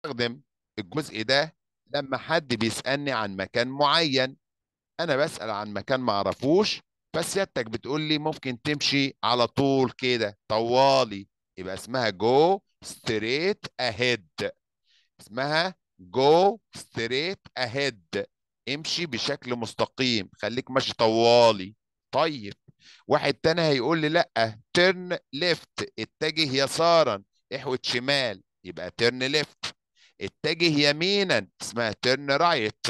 بستخدم الجزء ده لما حد بيسألني عن مكان معين انا بسأل عن مكان ما اعرفوش فسيادتك بتقول لي ممكن تمشي على طول كده طوالي يبقى اسمها جو ستريت اهيد اسمها جو ستريت اهيد امشي بشكل مستقيم خليك ماشي طوالي طيب واحد تاني هيقول لي لا ترن ليفت اتجه يسارا احوت شمال يبقى ترن ليفت اتجه يمينا اسمها ترن رايت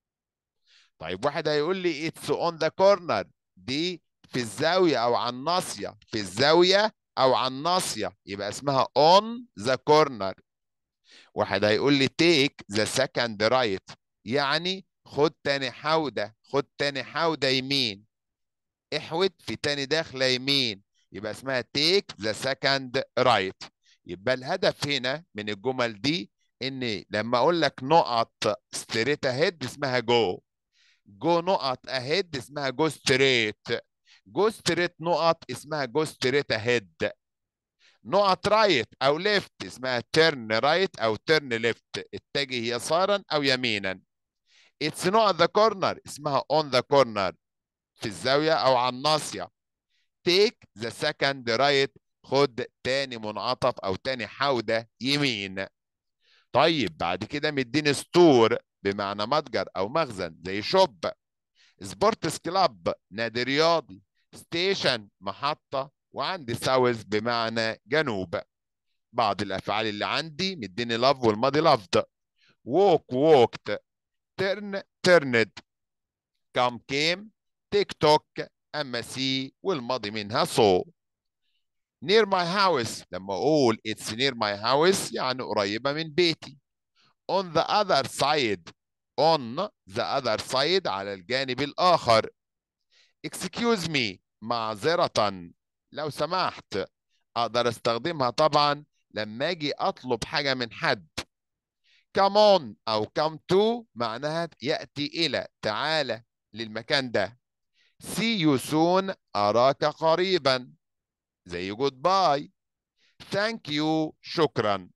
طيب واحد هيقول لي اتس اون ذا كورنر دي في الزاويه او على الناصيه في الزاويه او على الناصيه يبقى اسمها اون ذا كورنر واحد هيقول لي تيك ذا سكند رايت يعني خد تاني حوده خد تاني حوده يمين احود في تاني داخله يمين يبقى اسمها تيك ذا سكند رايت يبقى الهدف هنا من الجمل دي ان لما اقول لك نقط ستريت اهيد اسمها جو جو نقط اهيد اسمها جو ستريت جو ستريت نقط اسمها جو ستريت اهيد نقط رايت او ليفت اسمها تيرن رايت او تيرن ليفت اتجه يسارا او يمينا اتس نقط ذا كورنر اسمها اون ذا كورنر في الزاويه او على الناصيه تيك ذا سكند رايت خد تاني منعطف او تاني حوده يمين طيب بعد كده مديني ستور بمعنى متجر او مخزن زي شوب سبورتس كلاب نادي رياضي ستيشن محطه وعندي ساوث بمعنى جنوب بعض الافعال اللي عندي مديني لاف والماضي لافد ووك ووكت ترن ترند كام كيم تيك توك اما سي والماضي منها سو near my house لما اقول it's near my house يعني قريبه من بيتي on the other side on the other side على الجانب الاخر excuse me معذره لو سمحت اقدر استخدمها طبعا لما اجي اطلب حاجه من حد come on او come to معناها ياتي الى تعالى للمكان ده see you soon اراك قريبا زي جود باي ثانك يو شكرا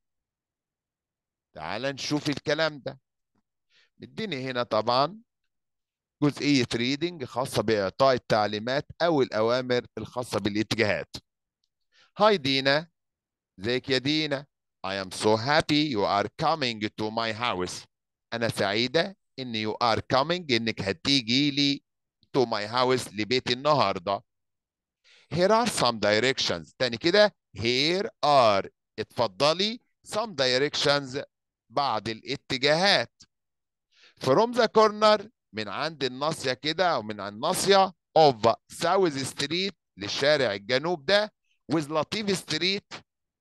تعال نشوف الكلام ده مديني هنا طبعا جزئية ريدنج خاصة بإعطاء التعليمات أو الأوامر الخاصة بالاتجاهات هاي دينا ازيك يا دينا I am so happy you are coming to my house أنا سعيدة إن you are coming إنك هتيجي لي to my house لبيتي النهاردة Here are some directions تاني كده here are اتفضلي some directions بعض الاتجاهات from the corner من عند الناصية كده أو من الناصية of south street للشارع الجنوب ده with لطيف ستريت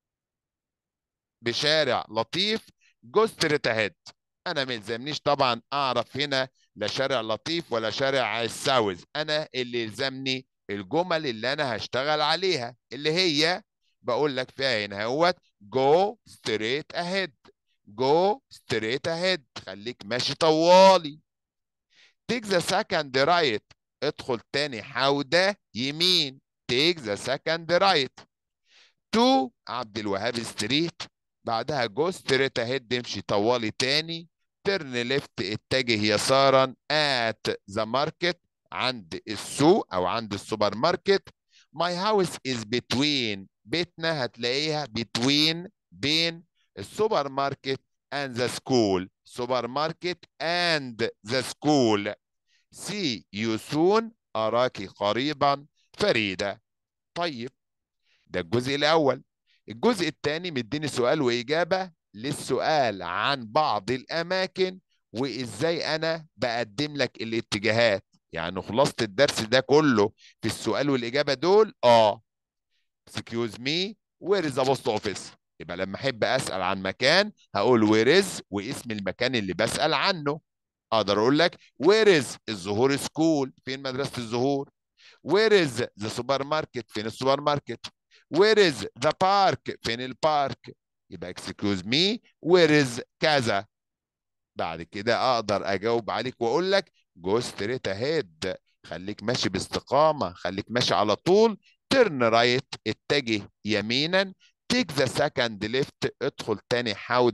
بشارع لطيف جو ستريت اهيد انا ما يلزمنيش طبعا اعرف هنا لا شارع لطيف ولا شارع الساوث انا اللي يلزمني الجمل اللي انا هشتغل عليها اللي هي بقول لك فيها هنا اهوت جو ستريت اهيد جو ستريت اهيد خليك ماشي طوالي تيك ذا سكند رايت ادخل تاني حوده يمين تيك ذا سكند رايت تو عبد الوهاب ستريت بعدها جو ستريت اهيد امشي طوالي تاني ترن ليفت اتجه يسارا ات ذا ماركت عند السوق او عند السوبر ماركت ماي هاوس از بتوين بيتنا هتلاقيها بتوين بين السوبر ماركت and the school سوبر ماركت and the school see you soon أراك قريبا فريدة طيب ده الجزء الأول الجزء الثاني مديني سؤال وإجابة للسؤال عن بعض الأماكن وإزاي أنا بقدم لك الاتجاهات يعني خلاصة الدرس ده كله في السؤال والإجابة دول آه excuse me where is the post office يبقى لما أحب أسأل عن مكان هقول where is واسم المكان اللي بسأل عنه أقدر أقول لك where is الزهور سكول فين مدرسة الزهور where is the supermarket فين السوبر ماركت where is the park فين البارك يبقى excuse me where is كذا بعد كده اقدر اجاوب عليك واقول لك جو ستريت اهيد خليك ماشي باستقامه خليك ماشي على طول ترن رايت اتجه يمينا تيك ذا سكند ليفت ادخل تاني حوده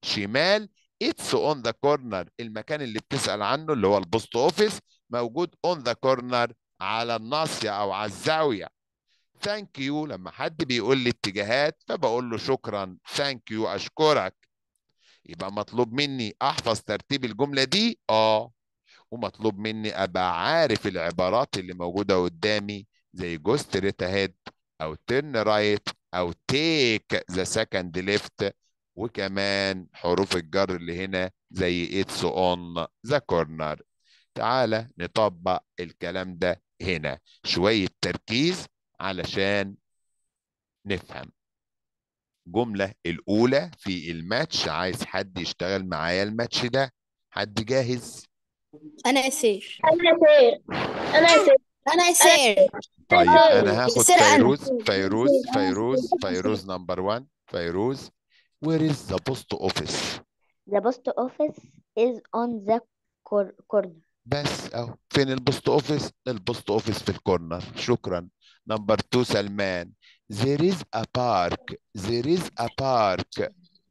شمال اتس اون ذا كورنر المكان اللي بتسأل عنه اللي هو البوست اوفيس موجود اون ذا كورنر على الناصية او على الزاوية ثانك يو لما حد بيقول لي اتجاهات فبقول له شكرا ثانك يو اشكرك يبقى مطلوب مني احفظ ترتيب الجملة دي اه ومطلوب مني ابقى عارف العبارات اللي موجودة قدامي زي جو ستريت اهيد او تيرن رايت او تيك ذا سكند ليفت وكمان حروف الجر اللي هنا زي اتس اون ذا كورنر تعالى نطبق الكلام ده هنا شوية تركيز علشان نفهم جملة الأولى في الماتش عايز حد يشتغل معايا الماتش ده حد جاهز انا يسير أنا سير أنا سير انا يسير طيب أنا أنا هاخد يصير أنا. فيروز فيروز فيروز فيروز نمبر 1 فيروز where is the post office The post office is on the cor corner. بس اهو فين البوست اوفيس البوست اوفيس في الكورنر شكرا نمبر 2 سلمان there is a park there is a park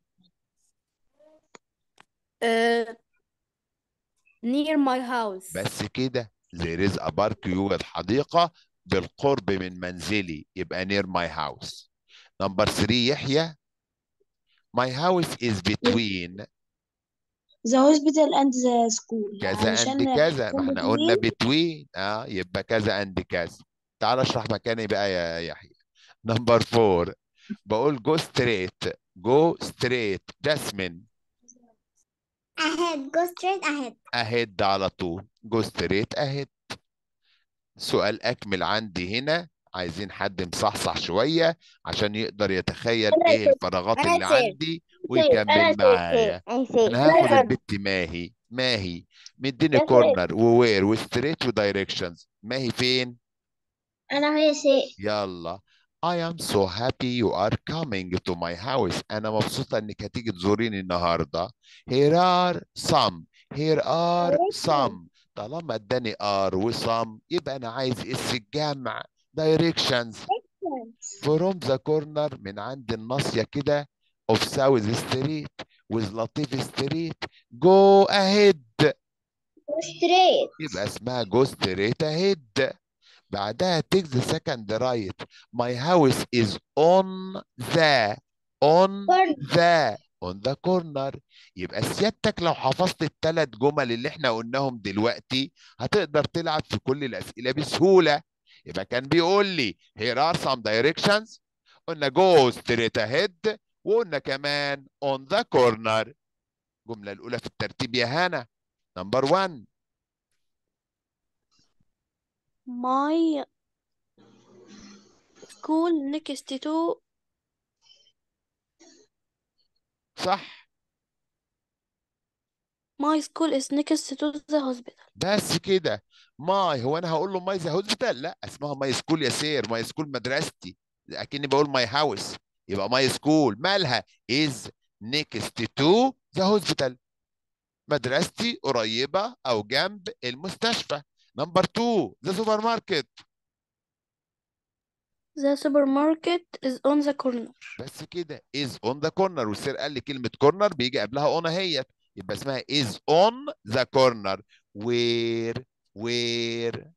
آه، near my house بس كده there is a park يوجد حديقة بالقرب من منزلي يبقى near my house نمبر 3 يحيى my house is between The hospital and the school كذا علشان اند كذا ما احنا قلنا between بتوين اه يبقى كذا اند كذا تعال اشرح مكاني بقى يا يحيى نمبر فور بقول جو ستريت جو ستريت جاسمين Ahead, go straight ahead. اهيد على طول جو ستريت اهيد سؤال اكمل عندي هنا عايزين حد مصحصح شوية عشان يقدر يتخيل أنا ايه سير. الفراغات أنا اللي سير. عندي ويكمل معايا انا هاخد البت ماهي ماهي مديني يا سير. كورنر ووير وستريت ودايركشنز ماهي فين أنا هي سير. يلا I am so happy you are coming to my house أنا مبسوطة إنك هتيجي تزوريني النهاردة Here are some Here are some طالما اداني are و some يبقى أنا عايز اس الجمع directions from the corner من عند الناصية كده of South Street with لطيف Street go ahead Go straight. يبقى اسمها جو ستريت اهيد بعدها take the second right my house is on the on Corner. the on the corner يبقى سيادتك لو حفظت الثلاث جمل اللي احنا قلناهم دلوقتي هتقدر تلعب في كل الأسئلة بسهولة يبقى كان بيقول لي here are some directions قلنا go straight ahead وقلنا كمان on the corner الجملة الأولى في الترتيب يا هنا نمبر 1 my school next to صح my school is next to the hospital بس كده ماي هو انا هقول له ماي ذا هوسبيتال لا اسمها ماي سكول يا سير ماي سكول مدرستي اكني بقول ماي هاوس يبقى ماي سكول مالها از نيكست تو ذا هوسبيتال مدرستي قريبه او جنب المستشفى نمبر 2 ذا سوبر ماركت the supermarket is on the corner بس كده از اون ذا كورنر والسير قال لي كلمه كورنر بيجي قبلها اون اهيت يبقى اسمها از اون ذا كورنر وير وير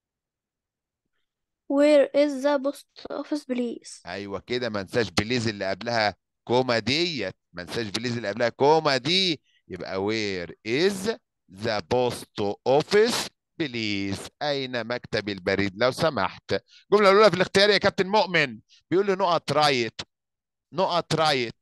where is the post office please ايوه كده ما انساش بليز اللي قبلها كوما ديت ما انساش بليز اللي قبلها كوما دي يبقى وير از ذا بوست اوفيس بليز اين مكتب البريد لو سمحت الجمله الاولى في الاختيار يا كابتن مؤمن بيقول لي نقط رايت نقط رايت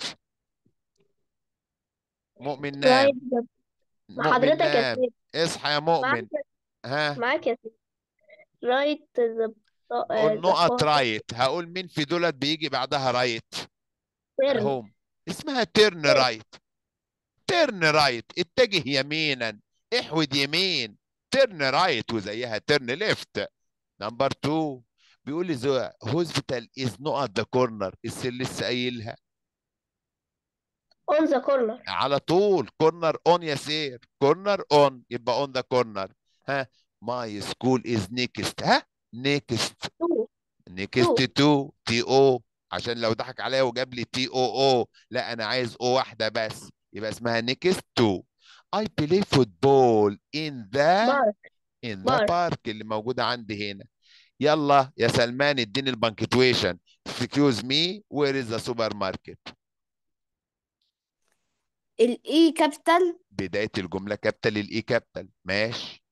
مؤمن نام Right. مع مؤمن حضرتك يا نام سير. اصحى يا مؤمن معاك ها معاك يا سير. Right the قول نقط رايت هقول مين في دولت بيجي بعدها رايت turn. اهم اسمها تيرن رايت تيرن رايت اتجه يمينا احود يمين تيرن رايت وزيها تيرن ليفت نمبر 2 بيقول لي ذا هوسبيتال از نوت ذا كورنر السر لسه قايلها On the corner. على طول كورنر اون يا سير كورنر اون يبقى اون ذا كورنر ها ماي سكول از نيكست ها نيكست Two. نيكست تو تي او عشان لو ضحك عليا وجاب لي تي او او لا انا عايز او واحده بس يبقى اسمها next to I play football in the بارك in the بارك. park اللي موجودة عندي هنا يلا يا سلمان اديني البنكتويشن excuse me where is the supermarket الاي كابيتال بداية الجملة كابيتال الاي كابيتال ماشي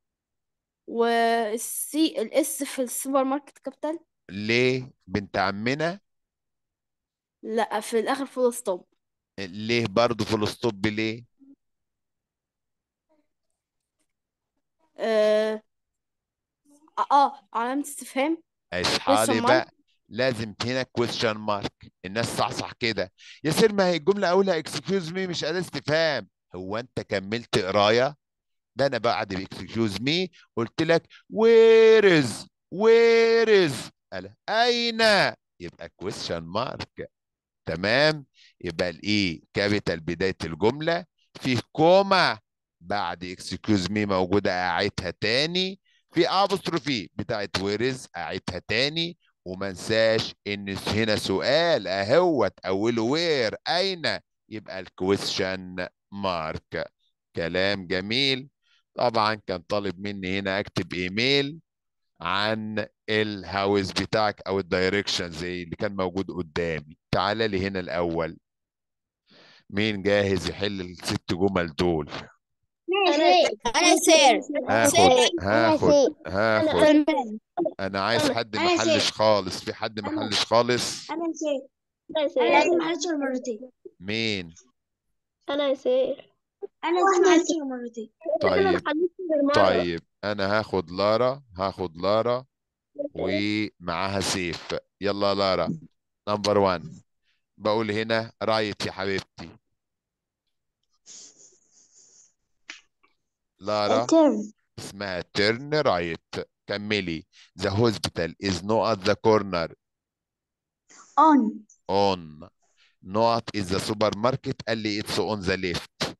والسي الاس في السوبر ماركت كابيتال ليه بنت عمنا لا في الاخر فول ستوب ليه برضو في الاسطوب ليه اه اه علامة استفهام اصحى question لي mark. بقى لازم هنا كويستشن مارك الناس صحصح كده يا سير ما هي الجمله اولها اكسكيوز مي مش اداه استفهام هو انت كملت قرايه ده انا بعد باكسكيوز مي قلت لك وير از وير از قال اين يبقى كويستشن مارك تمام يبقى الاي كابيتال بدايه الجمله فيه كوما بعد اكسكيوز مي موجوده اعيدها تاني في ابوستروفي بتاعت ويرز اعيدها تاني وما انساش ان هنا سؤال اهوت اوله وير اين يبقى الكويشن مارك كلام جميل طبعا كان طالب مني هنا اكتب ايميل عن الهاوس بتاعك او الدايركشن زي اللي كان موجود قدامي تعال لي هنا الاول مين جاهز يحل الست جمل دول انا سير هاخد أنا هاخد سير هاخد سلمان انا عايز حد أنا محلش سير. خالص في حد أنا- محلش خالص أنا سير انا أنا سير سير معلش مرتين مين انا سير أنا سير معلش مرتين طيب طيب انا هاخد لارا هاخد لارا ومعاها سيف يلا لارا نمبر 1 بقول هنا رايت يا حبيبتي لارا ترن اسمها تيرن رايت كملي the hospital is not at the corner أون on not is the supermarket قال لي it's on the left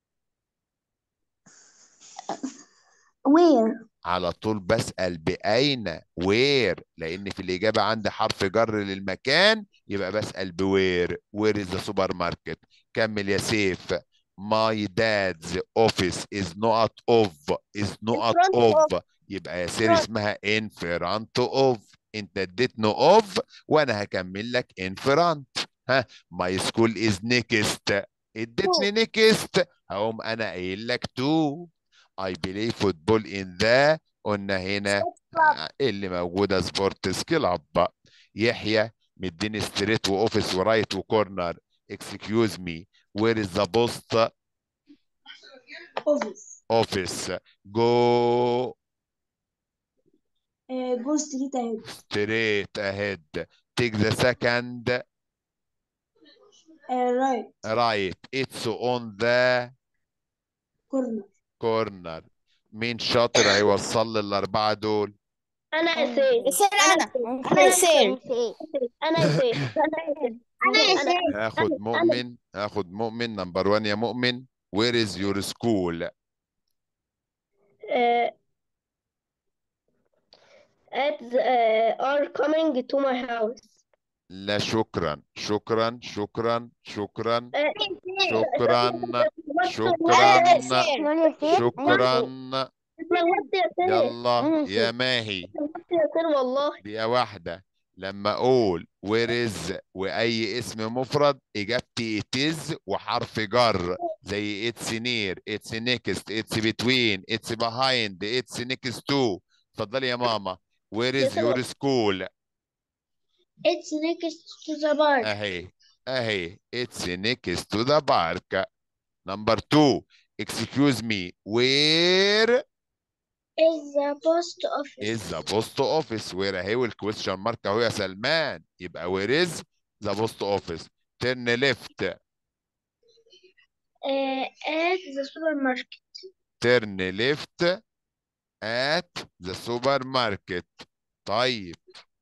وير على طول بسأل بأين where لأن في الإجابة عندي حرف جر للمكان يبقى بسأل بوير where is the supermarket كمل يا سيف my dad's office is not of is not front of يبقى يا سير اسمها in front of انت اديتني of وانا هكمل لك in front ها my school is next اديتني next هقوم انا قايل لك to I play football in the قلنا هنا اللي موجودة سبورتس كلاب يحيى مديني ستريت واوفيس ورايت وكورنر اكسكيوز مي وير از ذا بوست أوفيس اوفيس جو جو ستريت أهيد ستريت اهيد تيك ذا سكند رايت رايت اتس اون ذا كورنر كورنر مين شاطر هيوصل لي الاربعه دول انا سير سير انا انا سير سير انا سير انا سير هاخد مؤمن هاخد مؤمن نمبر 1 يا مؤمن وير از يور سكول uh, at the, uh, are coming to my house. لا شكرا شكرا شكرا شكرا Uh, شكرا شكرا ثمانية سير شكرا اتلخبطت يا سير يلا يا ماهي اتلخبطت يا سير والله دقيقة واحدة لما أقول where is وأي اسم مفرد إجابتي it is وحرف جر زي it's near it's next it's between it's behind it's next to اتفضلي يا ماما where is your school It's next to the bar أهي أهي it's next to the park number two excuse me where is the post office is the post office where اهي والكويستشن مارك اهو يا سلمان يبقى where is the post office turn left uh, at the supermarket turn left at the supermarket طيب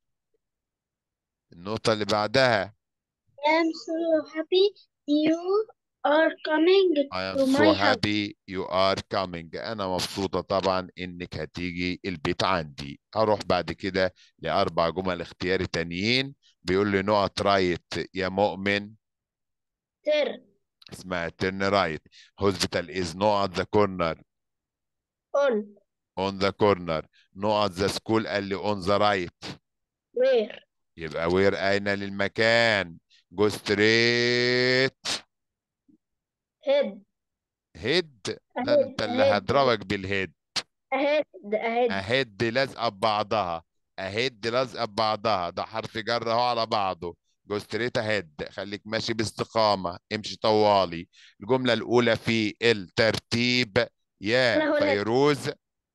النقطة اللي بعدها I am so happy you are coming I am to so my house happy you are coming أنا مبسوطة طبعا إنك هتيجي البيت عندي هروح بعد كده لأربع جمل اختياري تانيين بيقول لي نقط رايت يا مؤمن سير اسمها turn right hospital is not at the corner On. on the corner not at the school قال لي on the right Where? يبقى وير أين للمكان go straight Head. هيد ده Ahead. انت اللي Ahead. هضربك بالهيد Ahead. Ahead. اهد لازقه ببعضها اهد لازقه ببعضها ده حرف جر اهو على بعضه جو ستريت اهيد خليك ماشي باستقامه امشي طوالي الجمله الاولى في الترتيب أنا يا هقول لك. فيروز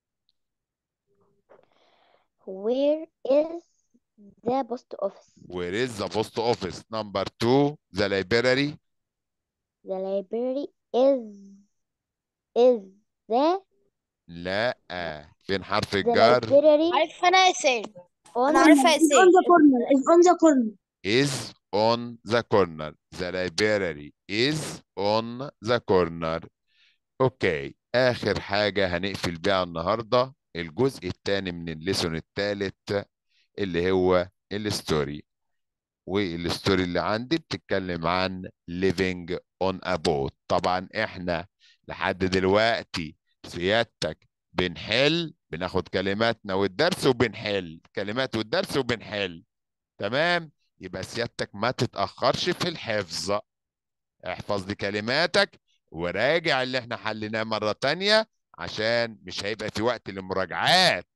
Where is the post office? where is the post office number two the library The library is is the لا فين حرف the الجر library عارفة أنا يا سيد on أنا عارفة يا is on سيد the corner is on the corner is on the corner the library is on the corner اوكي اخر حاجة هنقفل بيها النهاردة الجزء الثاني من الليسون الثالث اللي هو الستوري والستوري اللي عندي بتتكلم عن living on a boat طبعا احنا لحد دلوقتي سيادتك بنحل بناخد كلماتنا والدرس وبنحل كلمات والدرس وبنحل تمام يبقى سيادتك ما تتأخرش في الحفظ احفظ دي كلماتك وراجع اللي احنا حليناه مرة تانية عشان مش هيبقى في وقت للمراجعات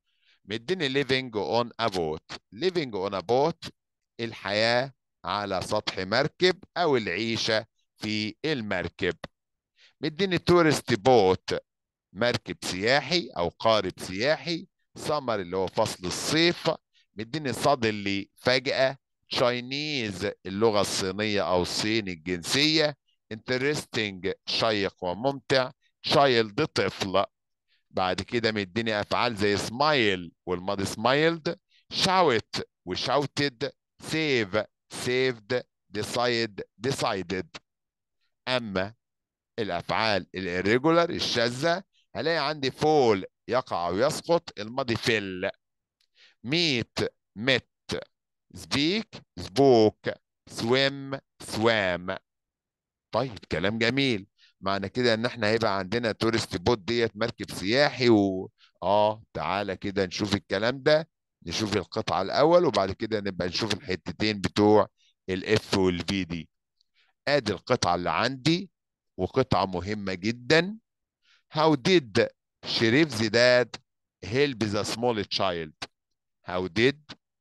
مديني living on a boat living on a boat الحياة على سطح مركب أو العيشة في المركب مديني تورست بوت مركب سياحي أو قارب سياحي سمر اللي هو فصل الصيف مديني صادلي فجأة تشاينيز اللغة الصينية أو الصيني الجنسية interesting شيق وممتع child طفل بعد كده مديني أفعال زي سمايل والماضي سمايلد shout وشاوتد save saved decide decided أما الأفعال الirregular الشاذة هلاقي عندي فول يقع أو يسقط الماضي فل meet met speak spoke swim swam طيب كلام جميل معنى كده ان احنا هيبقى عندنا تورست بوت ديت مركب سياحي و اه تعالى كده نشوف الكلام ده نشوف القطعة الاول وبعد كده نبقى نشوف الحتتين بتوع الاف والفي دي ادي القطعة اللي عندي وقطعة مهمة جدا how did شريف زيداد help the small child how did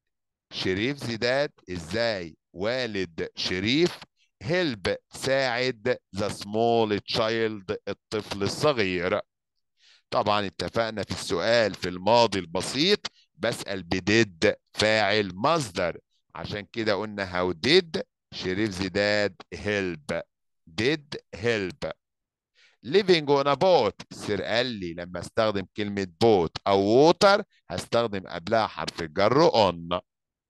شريف زيداد ازاي والد شريف help ساعد the small child الطفل الصغير طبعا اتفقنا في السؤال في الماضي البسيط بسأل بديد فاعل مصدر عشان كده قلنا how did شريف زيداد help did help living on a boat سير قال لي لما استخدم كلمة بوت أو water هستخدم قبلها حرف الجر on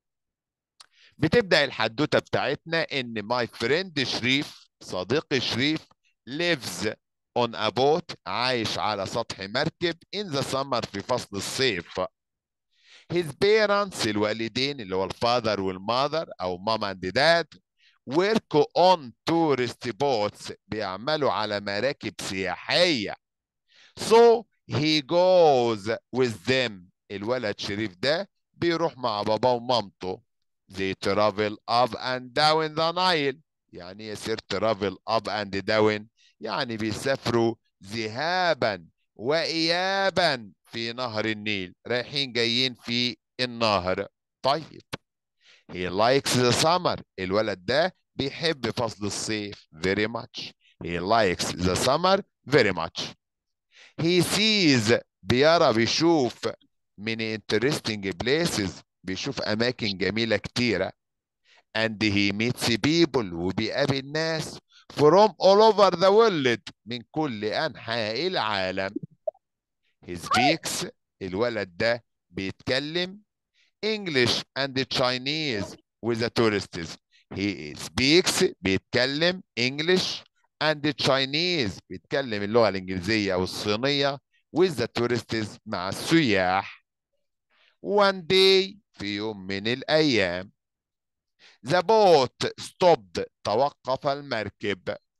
بتبدأ الحدوتة بتاعتنا إن my friend شريف صديقي شريف lives on a boat عايش على سطح مركب in the summer في فصل الصيف his parents الوالدين اللي هو الفاذر والماذر أو مام اند داد work on tourist boats بيعملوا على مراكب سياحية so he goes with them الولد شريف ده بيروح مع باباه ومامته they travel up and down the Nile يعني يصير travel up and down يعني بيسافروا ذهابا وإيابا في نهر النيل رايحين جايين في النهر طيب he likes the summer الولد ده بيحب فصل الصيف very much he likes the summer very much he sees بيرى بيشوف من interesting places بيشوف أماكن جميلة كتيرة and he meets people وبيقابل ناس from all over the world من كل أنحاء العالم he speaks الولد ده بيتكلم English and Chinese with the tourists he speaks بيتكلم English and Chinese بيتكلم اللغة الإنجليزية أو الصينية with the tourists مع السياح one day في يوم من الأيام the boat stopped توقف المركب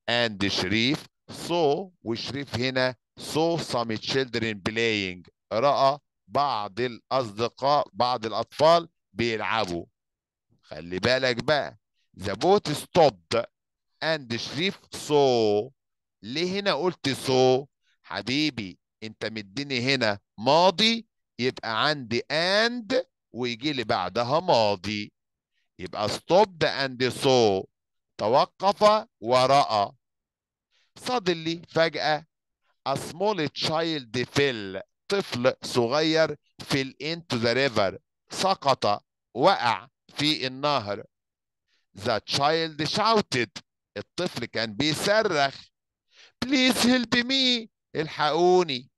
and شريف saw وشريف هنا saw some children playing رأى بعض الأصدقاء بعض الأطفال بيلعبوا خلي بالك بقى the boat stopped and شريف saw ليه هنا قلت saw حبيبي انت مديني هنا ماضي يبقى عندي and ويجي لي بعدها ماضي يبقى stopped and saw توقف ورأى suddenly فجأة a small child fell طفل صغير fell into the river سقط وقع في النهر the child shouted الطفل كان بيصرخ please help me الحقوني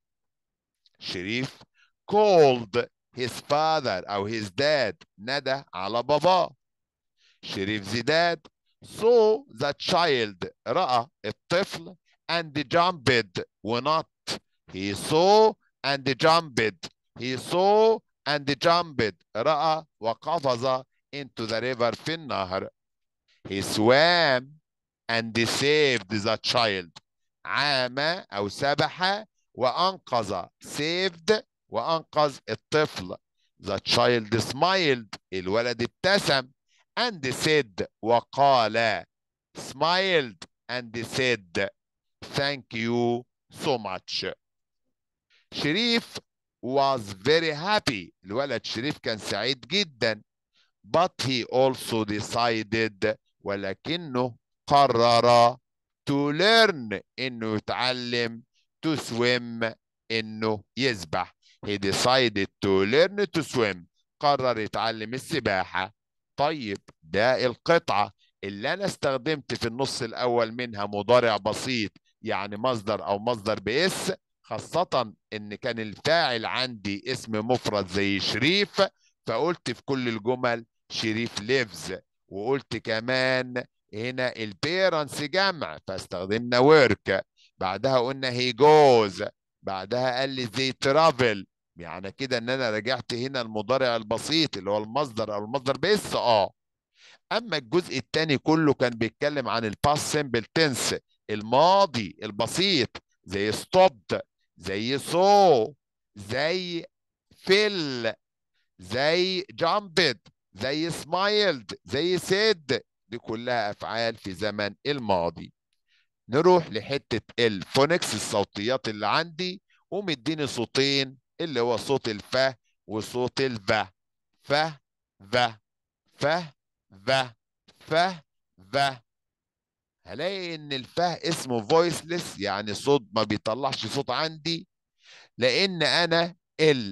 شريف called his father أو his dad ندى على باباه شريف زيداد saw the child رأى الطفل and jumped ونط he saw and jumped he saw and jumped رأى وقفز into the river في النهر he swam and saved the child عام أو سبح وأنقذ saved وأنقذ الطفل the child smiled الولد ابتسم and said وقال smiled and said thank you so much شريف was very happy الولد شريف كان سعيد جدا but he also decided ولكنه قرر to learn انه يتعلم to swim انه يسبح he decided to learn to swim قرر يتعلم السباحة طيب ده القطعة اللي أنا استخدمت في النص الأول منها مضارع بسيط يعني مصدر أو مصدر بإس خاصة إن كان الفاعل عندي اسم مفرد زي شريف فقلت في كل الجمل شريف ليفز وقلت كمان هنا البيرنس جمع فاستخدمنا ورك بعدها قلنا هي جوز بعدها قال لي زي ترافل يعني كده ان انا رجعت هنا المضارع البسيط اللي هو المصدر او المصدر بس اه اما الجزء الثاني كله كان بيتكلم عن الباست سيمبل تنس الماضي البسيط زي ستوبد زي سو زي فيل زي جامبد زي سمايلد زي سيد دي كلها افعال في زمن الماضي نروح لحته الفونكس الصوتيات اللي عندي ومديني صوتين اللي هو صوت الف وصوت الف ف ف ف ف ف ف هلاقي ان الفه اسمه فويسلس يعني صوت ما بيطلعش صوت عندي لان انا ال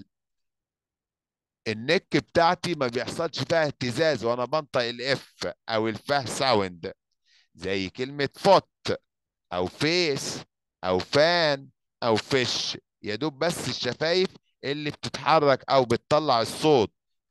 النك بتاعتي ما بيحصلش فيها اهتزاز وانا بنطق الاف او الفه ساوند زي كلمة فوت او فيس او فان او فيش يا دوب بس الشفايف اللي بتتحرك او بتطلع الصوت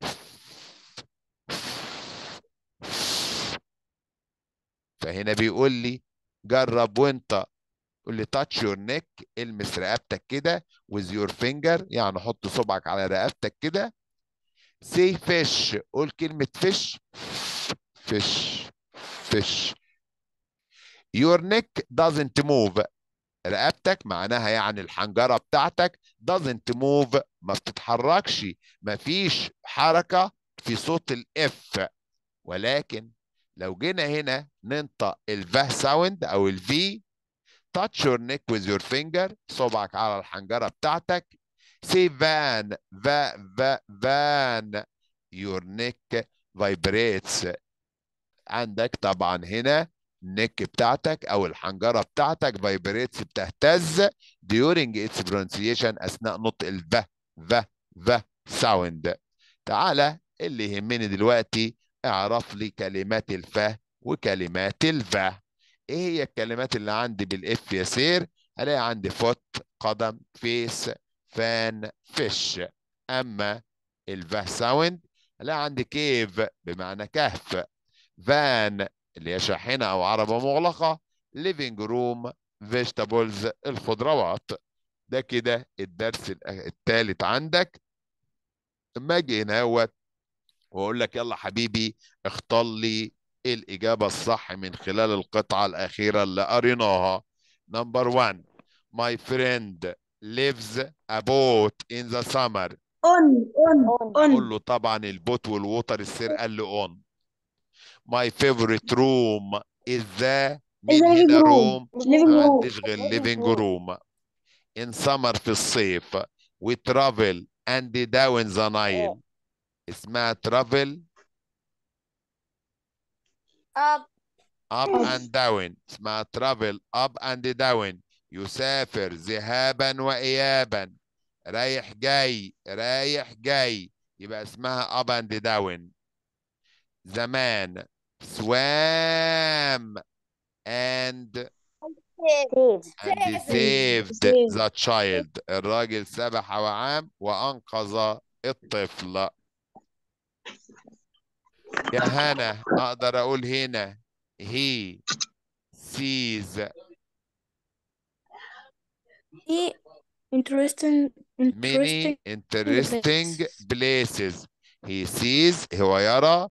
فهنا بيقول لي جرب وانت يقول لي تاتش يور نيك المس رقبتك كده with your finger يعني حط صبعك على رقبتك كده say fish قول كلمة fish fish fish your neck doesn't move رقبتك معناها يعني الحنجرة بتاعتك doesn't move ما بتتحركش ما فيش حركة في صوت الاف ولكن لو جينا هنا ننطق الفه ساوند او الفي touch your neck with your finger صبعك على الحنجرة بتاعتك say van va va van your neck vibrates عندك طبعا هنا النك بتاعتك او الحنجره بتاعتك فايبريتس بتهتز during its pronunciation اثناء نطق الف ف ف ساوند تعالى اللي يهمني دلوقتي اعرف لي كلمات الف وكلمات الف ايه هي الكلمات اللي عندي بالاف يا سير هلاقي عندي فوت قدم فيس فان فيش اما الف ساوند هلاقي عندي كيف بمعنى كهف فان اللي هي شاحنة أو عربة مغلقة living room vegetables الخضروات ده كده الدرس الثالث عندك اما اجي هنا اهوت واقول لك يلا حبيبي اختار لي الإجابة الصح من خلال القطعة الأخيرة اللي قريناها نمبر 1 My friend lives a boat in the summer On, on, on قول on. له طبعا البوت والوتر السير قال له on My favorite room is the مين living هنا room. روم Living ما room. عنديش غير living room in summer في الصيف we travel and down the Nile اسمها travel up up and down اسمها travel up and down يسافر ذهابا وإيابا رايح جاي رايح جاي يبقى اسمها up and down زمان swam and save and saved Saved. the child الراجل سبح وعام وأنقذ الطفل يا هنا أقدر أقول هنا he sees ايه interesting many interesting interesting places. places he sees هو يرى